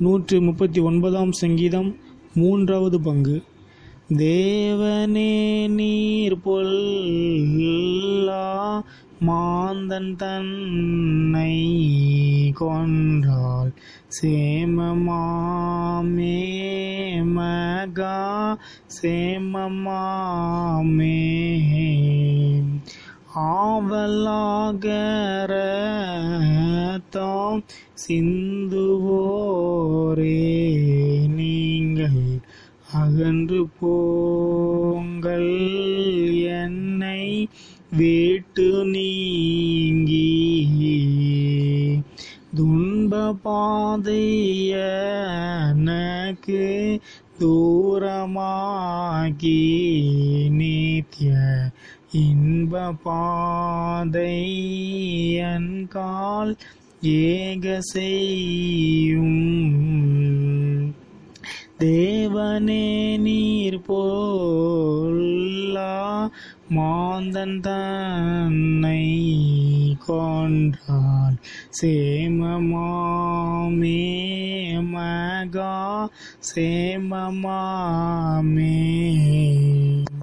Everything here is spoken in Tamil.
நூற்றி முப்பத்தி ஒன்பதாம் சங்கீதம் மூன்றாவது பங்கு தேவனே நீர் பொல்லா மாந்தன் தன்னை கொன்றால் சேமமாமே மகா சேமமாமே ஆவலாகரத்தாம் சிந்துவோரே நீங்கள் அகன்று போங்கள் என்னை விட்டு நீங்கி துன்ப பாதையனக்கு தூரமாகி நித்ய இன்ப பாதை என் கால் ஏக செய்யும் தேவனே நீர் போல்லா மாந்தன் தன்னை கொன்றால் சேமமாமே மகா சேமமாமே